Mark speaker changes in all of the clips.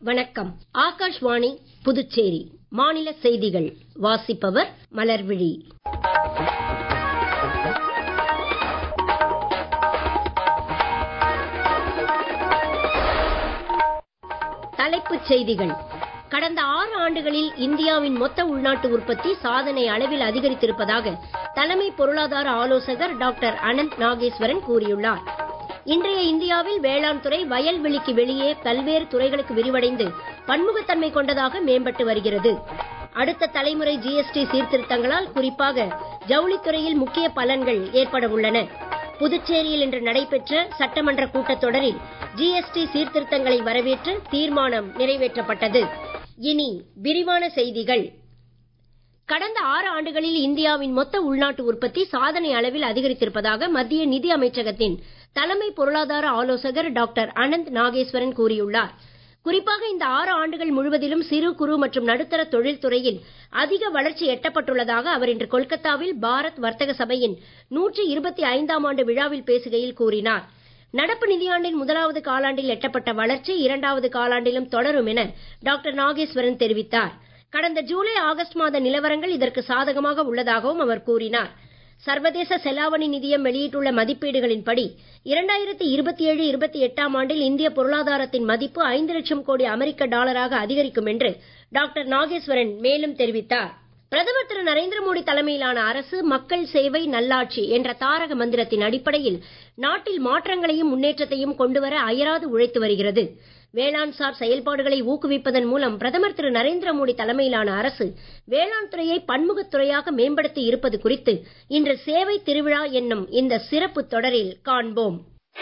Speaker 1: வணக்கம் ஆகாஷ்வாணி புதுச்சேரி மாநில செய்திகள் வாசிப்பவர் மலர்விழி தலைப்புச் செய்திகள் கடந்த ஆறு ஆண்டுகளில் இந்தியாவின் மொத்த உள்நாட்டு உற்பத்தி சாதனை அளவில் அதிகரித்திருப்பதாக தலைமை பொருளாதார ஆலோசகர் டாக்டர் அனந்த் நாகேஸ்வரன் கூறியுள்ளார் இன்றைய இந்தியாவில் வேளாண் துறை வயல்வெளிக்கு வெளியே பல்வேறு துறைகளுக்கு விரிவடைந்து பன்முகத்தன்மை கொண்டதாக மேம்பட்டு வருகிறது அடுத்த தலைமுறை ஜிஎஸ்டி சீர்திருத்தங்களால் குறிப்பாக ஜவுளித்துறையில் முக்கிய பலன்கள் ஏற்பட உள்ளன புதுச்சேரியில் இன்று நடைபெற்ற சட்டமன்ற கூட்டத்தொடரில் ஜிஎஸ்டி சீர்திருத்தங்களை வரவேற்று தீர்மானம் நிறைவேற்றப்பட்டது இனி விரிவான செய்திகள் கடந்த ஆறு ஆண்டுகளில் இந்தியாவின் மொத்த உள்நாட்டு உற்பத்தி சாதனை அளவில் அதிகரித்திருப்பதாக மத்திய நிதி அமைச்சகத்தின் தலைமை பொருளாதார ஆலோசகர் டாக்டர் அனந்த் நாகேஸ்வரன் கூறியுள்ளார் குறிப்பாக இந்த ஆறு ஆண்டுகள் முழுவதிலும் சிறு குறு மற்றும் நடுத்தர தொழில்துறையில் அதிக வளர்ச்சி எட்டப்பட்டுள்ளதாக அவர் இன்று கொல்கத்தாவில் பாரத் வர்த்தக சபையின் நூற்றி இருபத்தி ஐந்தாம் ஆண்டு விழாவில் பேசுகையில் கூறினார் நடப்பு நிதியாண்டின் முதலாவது காலாண்டில் எட்டப்பட்ட வளர்ச்சி இரண்டாவது காலாண்டிலும் தொடரும் என டாக்டர் நாகேஸ்வரன் தெரிவித்தார் கடந்த ஜூலை ஆகஸ்ட் மாத நிலவரங்கள் இதற்கு சாதகமாக உள்ளதாகவும் அவர் கூறினார் சர்வதேச செலாவணி நிதியம் வெளியிட்டுள்ள மதிப்பீடுகளின்படி இரண்டாயிரத்தி இருபத்தி ஏழு இருபத்தி எட்டாம் ஆண்டில் இந்திய பொருளாதாரத்தின் மதிப்பு ஐந்து லட்சம் கோடி அமெரிக்க டாலராக அதிகரிக்கும் என்று டாக்டர் நாகேஸ்வரன் மேலும் தெரிவித்தார் பிரதமர் திரு நரேந்திர மோடி தலைமையிலான அரசு மக்கள் சேவை நல்லாட்சி என்ற தாரக மந்திரத்தின் அடிப்படையில் நாட்டில் மாற்றங்களையும் முன்னேற்றத்தையும் கொண்டுவர அயராது உழைத்து வருகிறது வேளாண் சார் செயல்பாடுகளை ஊக்குவிப்பதன் மூலம் பிரதமர் திரு நரேந்திர மோடி தலைமையிலான அரசு வேளாண் துறையை பன்முகத் துறையாக மேம்படுத்தி இருப்பது குறித்து இன்று சேவை திருவிழா என்னும் இந்த சிறப்பு தொடரில் காண்போம்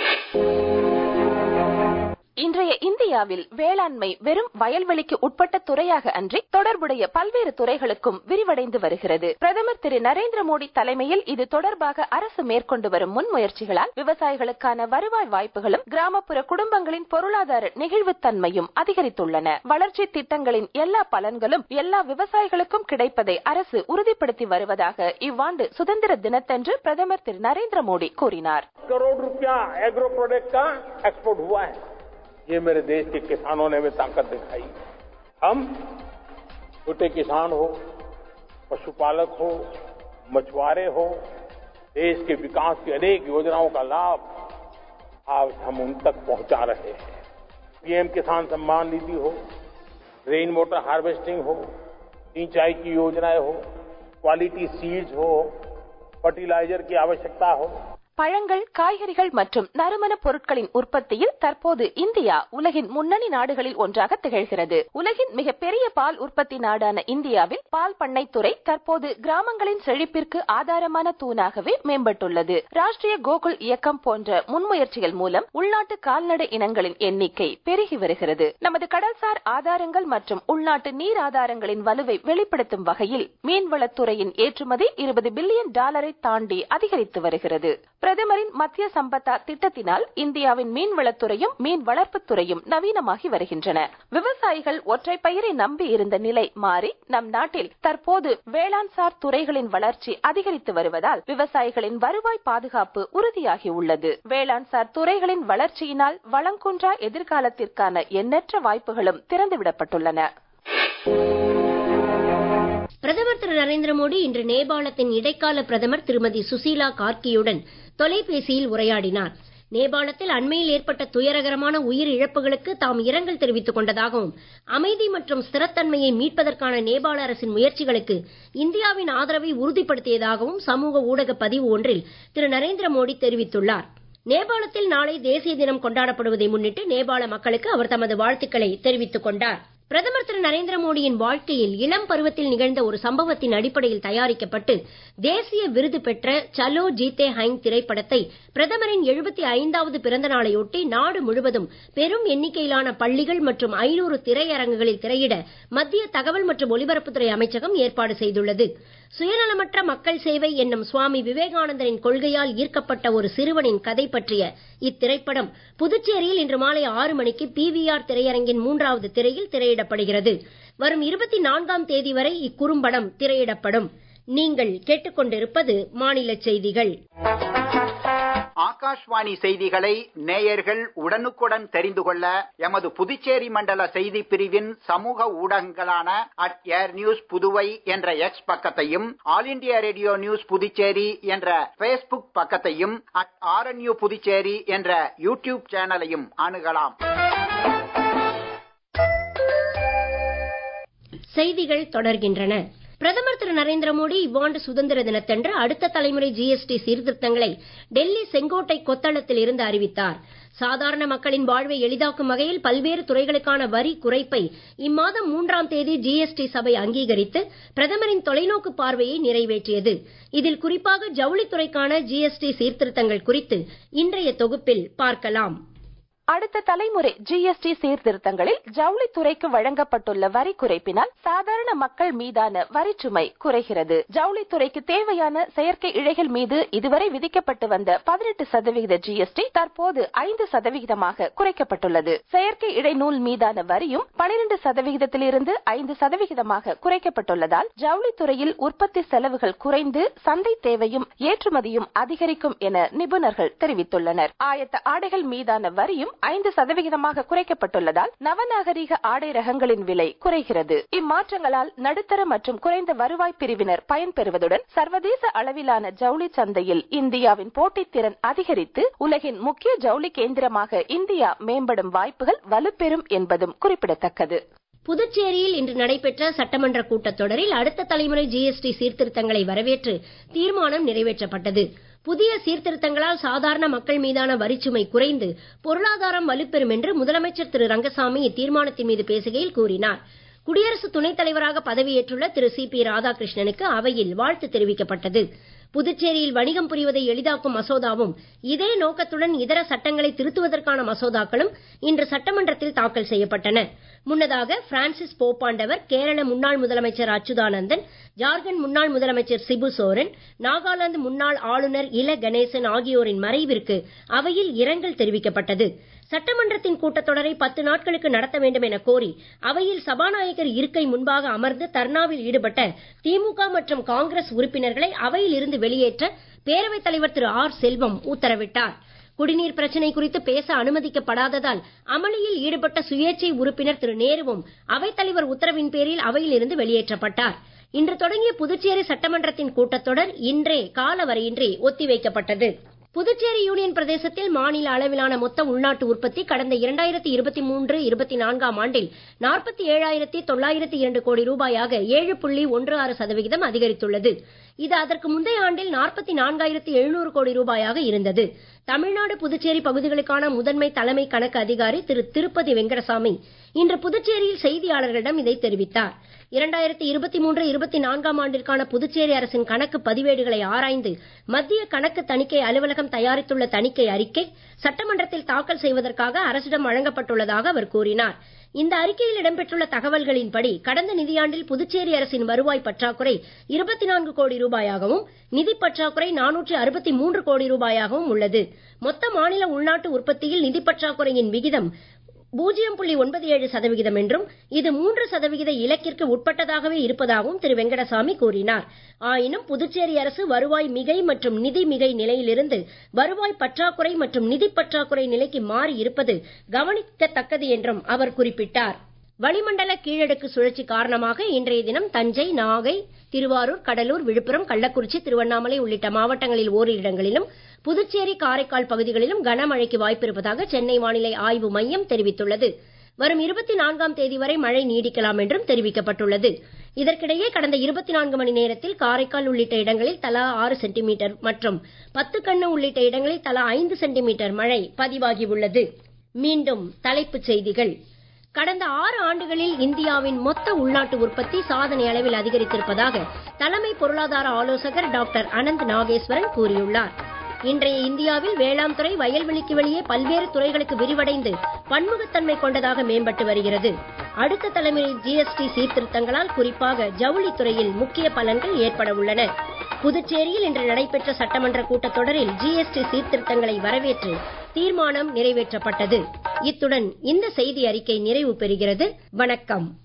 Speaker 2: இன்றைய இந்தியாவில் வேளாண்மை வெறும் வயல்வெளிக்கு உட்பட்ட துறையாக அன்றி தொடர்புடைய பல்வேறு துறைகளுக்கும் விரிவடைந்து வருகிறது பிரதமர் திரு நரேந்திர மோடி தலைமையில் இது தொடர்பாக அரசு மேற்கொண்டு வரும் முன்முயற்சிகளால் விவசாயிகளுக்கான வருவாய் வாய்ப்புகளும் கிராமப்புற குடும்பங்களின் பொருளாதார நெகிழ்வுத்தன்மையும் அதிகரித்துள்ளன வளர்ச்சி திட்டங்களின் எல்லா பலன்களும் எல்லா விவசாயிகளுக்கும் கிடைப்பதை அரசு உறுதிப்படுத்தி வருவதாக இவ்வாண்டு சுதந்திர தினத்தன்று பிரதமர் திரு நரேந்திர மோடி கூறினார்
Speaker 3: करोड़ रुपया एग्रो प्रोडक्ट का एक्सपोर्ट हुआ है ये मेरे देश के किसानों ने हमें ताकत दिखाई हम छोटे किसान हो पशुपालक हो मछुआरे हो देश के विकास की अनेक योजनाओं का लाभ आज हम उन तक पहुंचा रहे हैं पीएम किसान सम्मान निधि हो रेन वाटर हार्वेस्टिंग हो सिंचाई की योजनाएं हो क्वालिटी सीड्स हो फर्टिलाइजर की आवश्यकता हो
Speaker 2: பழங்கள் காய்கறிகள் மற்றும் நறுமண பொருட்களின் உற்பத்தியில் தற்போது இந்தியா உலகின் முன்னணி நாடுகளில் ஒன்றாக திகழ்கிறது உலகின் மிக பெரிய பால் உற்பத்தி நாடான இந்தியாவில் பால் பண்ணைத்துறை தற்போது கிராமங்களின் செழிப்பிற்கு ஆதாரமான தூணாகவே மேம்பட்டுள்ளது ராஷ்டிரிய கோகுல் இயக்கம் போன்ற முன்முயற்சிகள் மூலம் உள்நாட்டு கால்நடை இனங்களின் எண்ணிக்கை பெருகி வருகிறது நமது கடல்சார் ஆதாரங்கள் மற்றும் உள்நாட்டு நீர் ஆதாரங்களின் வலுவை வெளிப்படுத்தும் வகையில் மீன்வளத்துறையின் ஏற்றுமதி இருபது பில்லியன் டாலரை தாண்டி அதிகரித்து வருகிறது பிரதமரின் மத்திய சம்பத்தா திட்டத்தினால் இந்தியாவின் மீன்வளத்துறையும் மீன் வளர்ப்புத் துறையும் நவீனமாகி வருகின்றன விவசாயிகள் ஒற்றை பயிரை நம்பி இருந்த நிலை மாறி நம் நாட்டில் தற்போது வேளாண் சார் துறைகளின் வளர்ச்சி அதிகரித்து வருவதால் விவசாயிகளின் வருவாய் பாதுகாப்பு உறுதியாகி உள்ளது வேளாண் சார் துறைகளின் வளர்ச்சியினால் வளங்குன்றா எதிர்காலத்திற்கான எண்ணற்ற வாய்ப்புகளும் திறந்துவிடப்பட்டுள்ளன
Speaker 1: பிரதமர் திரு நரேந்திர மோடி இன்று நேபாளத்தின் இடைக்கால பிரதமர் திருமதி சுசீலா கார்கியுடன் தொலைபேசியில் உரையாடினார் நேபாளத்தில் அண்மையில் ஏற்பட்ட துயரகரமான உயிர் இழப்புகளுக்கு தாம் இரங்கல் தெரிவித்துக் கொண்டதாகவும் அமைதி மற்றும் ஸ்திரத்தன்மையை மீட்பதற்கான நேபாள அரசின் முயற்சிகளுக்கு இந்தியாவின் ஆதரவை உறுதிப்படுத்தியதாகவும் சமூக ஊடக பதிவு ஒன்றில் திரு நரேந்திர மோடி தெரிவித்துள்ளார் நேபாளத்தில் நாளை தேசிய தினம் கொண்டாடப்படுவதை முன்னிட்டு நேபாள மக்களுக்கு அவர் தமது வாழ்த்துக்களை தெரிவித்துக் கொண்டார் பிரதமர் திரு நரேந்திர மோடியின் வாழ்க்கையில் இளம் பருவத்தில் நிகழ்ந்த ஒரு சம்பவத்தின் அடிப்படையில் தயாரிக்கப்பட்டு தேசிய விருது பெற்ற சலோ ஜீத்தே ஹைங் திரைப்படத்தை பிரதமரின் எழுபத்தி ஐந்தாவது பிறந்த நாளையொட்டி நாடு முழுவதும் பெரும் எண்ணிக்கையிலான பள்ளிகள் மற்றும் ஐநூறு திரையரங்குகளில் திரையிட மத்திய தகவல் மற்றும் ஒலிபரப்புத்துறை அமைச்சகம் ஏற்பாடு செய்துள்ளது சுயநலமற்ற மக்கள் சேவை என்னும் சுவாமி விவேகானந்தரின் கொள்கையால் ஈர்க்கப்பட்ட ஒரு சிறுவனின் கதை பற்றிய இத்திரைப்படம் புதுச்சேரியில் இன்று மாலை ஆறு மணிக்கு பிவிஆர் திரையரங்கின் மூன்றாவது திரையில் திரையிடப்படுகிறது வரும் இருபத்தி நான்காம் தேதி வரை இக்குறும்படம் திரையிடப்படும் நீங்கள் கேட்டுக்கொண்டிருப்பது மாநில செய்திகள்
Speaker 4: ஆகாஷ்வாணி செய்திகளை நேயர்கள் உடனுக்குடன் தெரிந்து கொள்ள எமது புதுச்சேரி மண்டல செய்தி பிரிவின் சமூக ஊடகங்களான அட் ஏர் நியூஸ் புதுவை என்ற எக்ஸ் பக்கத்தையும் all India radio news Puducherry என்ற பேஸ்புக் பக்கத்தையும் அட் ஆர்என்யூ புதுச்சேரி என்ற யூடியூப் சேனலையும் அணுகலாம்
Speaker 1: செய்திகள் தொடர்கின்றன பிரதமர் திரு நரேந்திர மோடி இவ்வாண்டு சுதந்திர தினத்தன்று அடுத்த தலைமுறை ஜிஎஸ்டி சீர்திருத்தங்களை டெல்லி செங்கோட்டை கொத்தளத்தில் இருந்து அறிவித்தார் சாதாரண மக்களின் வாழ்வை எளிதாக்கும் வகையில் பல்வேறு துறைகளுக்கான வரி குறைப்பை இம்மாதம் மூன்றாம் தேதி ஜிஎஸ்டி சபை அங்கீகரித்து பிரதமரின் தொலைநோக்கு பார்வையை நிறைவேற்றியது இதில் குறிப்பாக ஜவுளித்துறைக்கான ஜிஎஸ்டி சீர்திருத்தங்கள் குறித்து இன்றைய தொகுப்பில் பார்க்கலாம்
Speaker 2: அடுத்த தலைமுறை ஜிஎஸ்டி சீர்திருத்தங்களில் ஜவுளித்துறைக்கு வழங்கப்பட்டுள்ள வரி குறைப்பினால் சாதாரண மக்கள் மீதான வரிச்சுமை குறைகிறது ஜவுளித்துறைக்கு தேவையான செயற்கை இழைகள் மீது இதுவரை விதிக்கப்பட்டு வந்த பதினெட்டு சதவிகித ஜிஎஸ்டி தற்போது ஐந்து சதவிகிதமாக குறைக்கப்பட்டுள்ளது செயற்கை இழை நூல் மீதான வரியும் பனிரெண்டு சதவிகிதத்திலிருந்து ஐந்து சதவிகிதமாக குறைக்கப்பட்டுள்ளதால் ஜவுளித்துறையில் உற்பத்தி செலவுகள் குறைந்து சந்தை தேவையும் ஏற்றுமதியும் அதிகரிக்கும் என நிபுணர்கள் தெரிவித்துள்ளனர் ஆயத்த ஆடைகள் மீதான வரியும் ஐந்து சதவிகிதமாக குறைக்கப்பட்டுள்ளதால் நவநாகரிக ஆடை ரகங்களின் விலை குறைகிறது இம்மாற்றங்களால் நடுத்தர மற்றும் குறைந்த வருவாய் பிரிவினர் பயன்பெறுவதுடன் சர்வதேச அளவிலான ஜவுளி சந்தையில் இந்தியாவின் போட்டித்திறன் அதிகரித்து உலகின் முக்கிய ஜவுளி கேந்திரமாக இந்தியா மேம்படும் வாய்ப்புகள் வலுப்பெறும் என்பதும் குறிப்பிடத்தக்கது
Speaker 1: புதுச்சேரியில் இன்று நடைபெற்ற சட்டமன்ற கூட்டத்தொடரில் அடுத்த தலைமுறை ஜிஎஸ்டி சீர்திருத்தங்களை வரவேற்று தீர்மானம் நிறைவேற்றப்பட்டது புதிய சீர்திருத்தங்களால் சாதாரண மக்கள் மீதான வரிச்சுமை குறைந்து பொருளாதாரம் வலுப்பெறும் என்று முதலமைச்சர் திரு ரங்கசாமி இத்தீர்மானத்தின் மீது பேசுகையில் கூறினார் குடியரசு துணைத் தலைவராக பதவியேற்றுள்ள திரு சி பி ராதாகிருஷ்ணனுக்கு அவையில் வாழ்த்து தெரிவிக்கப்பட்டது புதுச்சேரியில் வணிகம் புரிவதை எளிதாக்கும் மசோதாவும் இதே நோக்கத்துடன் இதர சட்டங்களை திருத்துவதற்கான மசோதாக்களும் இன்று சட்டமன்றத்தில் தாக்கல் செய்யப்பட்டன முன்னதாக பிரான்சிஸ் போப்பாண்டவர் கேரள முன்னாள் முதலமைச்சர் அச்சுதானந்தன் ஜார்க்கண்ட் முன்னாள் முதலமைச்சர் சிபு சோரன் நாகாலாந்து முன்னாள் ஆளுநர் இல கணேசன் ஆகியோரின் மறைவிற்கு அவையில் இரங்கல் தெரிவிக்கப்பட்டது சட்டமன்றத்தின் கூட்டத்தொடரை பத்து நாட்களுக்கு நடத்த வேண்டும் என கோரி அவையில் சபாநாயகர் இருக்கை முன்பாக அமர்ந்து தர்ணாவில் ஈடுபட்ட திமுக மற்றும் காங்கிரஸ் உறுப்பினர்களை அவையில் இருந்து வெளியேற்ற பேரவைத் தலைவர் திரு ஆர் செல்வம் உத்தரவிட்டார் குடிநீர் பிரச்சனை குறித்து பேச அனுமதிக்கப்படாததால் அமளியில் ஈடுபட்ட சுயேட்சை உறுப்பினர் திரு நேருவும் அவைத்தலைவர் உத்தரவின் பேரில் அவையில் இருந்து வெளியேற்றப்பட்டார் இன்று தொடங்கிய புதுச்சேரி சட்டமன்றத்தின் கூட்டத்தொடர் இன்றே காலவரையின்றி ஒத்திவைக்கப்பட்டது புதுச்சேரி யூனியன் பிரதேசத்தில் மாநில அளவிலான மொத்த உள்நாட்டு உற்பத்தி கடந்த இரண்டாயிரத்தி இருபத்தி மூன்று இருபத்தி நான்காம் ஆண்டில் நாற்பத்தி ஏழாயிரத்தி தொள்ளாயிரத்தி இரண்டு கோடி ரூபாயாக ஏழு புள்ளி ஒன்று ஆறு சதவிகிதம் அதிகரித்துள்ளது இது அதற்கு முந்தைய ஆண்டில் நாற்பத்தி நான்காயிரத்தி எழுநூறு கோடி ரூபாயாக இருந்தது தமிழ்நாடு புதுச்சேரி பகுதிகளுக்கான முதன்மை தலைமை கணக்கு அதிகாரி திரு திருப்பதி வெங்கடசாமி இன்று புதுச்சேரியில் செய்தியாளர்களிடம் இதை தெரிவித்தார் இரண்டாயிரத்தி இருபத்தி மூன்று இருபத்தி நான்காம் ஆண்டிற்கான புதுச்சேரி அரசின் கணக்கு பதிவேடுகளை ஆராய்ந்து மத்திய கணக்கு தணிக்கை அலுவலகம் தயாரித்துள்ள தணிக்கை அறிக்கை சட்டமன்றத்தில் தாக்கல் செய்வதற்காக அரசிடம் வழங்கப்பட்டுள்ளதாக அவர் கூறினார் இந்த அறிக்கையில் இடம்பெற்றுள்ள தகவல்களின்படி கடந்த நிதியாண்டில் புதுச்சேரி அரசின் வருவாய் பற்றாக்குறை இருபத்தி நான்கு கோடி ரூபாயாகவும் நிதி பற்றாக்குறை நானூற்று அறுபத்தி மூன்று கோடி ரூபாயாகவும் உள்ளது மொத்த மாநில உள்நாட்டு உற்பத்தியில் நிதி பற்றாக்குறையின் விகிதம் பூஜ்ஜியம் புள்ளி ஒன்பது ஏழு சதவிகிதம் என்றும் இது மூன்று சதவிகித இலக்கிற்கு உட்பட்டதாகவே இருப்பதாகவும் திரு வெங்கடசாமி கூறினார் ஆயினும் புதுச்சேரி அரசு வருவாய் மிகை மற்றும் நிதி மிகை நிலையிலிருந்து வருவாய் பற்றாக்குறை மற்றும் நிதி பற்றாக்குறை நிலைக்கு மாறி இருப்பது கவனிக்கத்தக்கது என்றும் அவர் குறிப்பிட்டார் வளிமண்டல கீழடுக்கு சுழற்சி காரணமாக இன்றைய தினம் தஞ்சை நாகை திருவாரூர் கடலூர் விழுப்புரம் கள்ளக்குறிச்சி திருவண்ணாமலை உள்ளிட்ட மாவட்டங்களில் ஓரிரு இடங்களிலும் புதுச்சேரி காரைக்கால் பகுதிகளிலும் கனமழைக்கு வாய்ப்பிருப்பதாக சென்னை வானிலை ஆய்வு மையம் தெரிவித்துள்ளது வரும் இருபத்தி நான்காம் தேதி வரை மழை நீடிக்கலாம் என்றும் தெரிவிக்கப்பட்டுள்ளது இதற்கிடையே கடந்த இருபத்தி நான்கு மணி நேரத்தில் காரைக்கால் உள்ளிட்ட இடங்களில் தலா ஆறு சென்டிமீட்டர் மற்றும் பத்து கண்ணு உள்ளிட்ட இடங்களில் தலா ஐந்து சென்டிமீட்டர் மழை பதிவாகியுள்ளது மீண்டும் தலைப்புச் செய்திகள் கடந்த ஆறு ஆண்டுகளில் இந்தியாவின் மொத்த உள்நாட்டு உற்பத்தி சாதனை அளவில் அதிகரித்திருப்பதாக தலைமை பொருளாதார ஆலோசகர் டாக்டர் அனந்த் நாகேஸ்வரன் கூறியுள்ளார் இன்றைய இந்தியாவில் வேளாண் துறை வயல்வெளிக்கு வெளியே பல்வேறு துறைகளுக்கு விரிவடைந்து பன்முகத்தன்மை கொண்டதாக மேம்பட்டு வருகிறது அடுத்த தலைமுறை ஜிஎஸ்டி சீர்திருத்தங்களால் குறிப்பாக ஜவுளித் துறையில் முக்கிய பலன்கள் ஏற்பட உள்ளன புதுச்சேரியில் இன்று நடைபெற்ற சட்டமன்ற கூட்டத்தொடரில் ஜிஎஸ்டி சீர்திருத்தங்களை வரவேற்று தீர்மானம் நிறைவேற்றப்பட்டது இத்துடன் இந்த செய்தி அறிக்கை நிறைவு பெறுகிறது வணக்கம்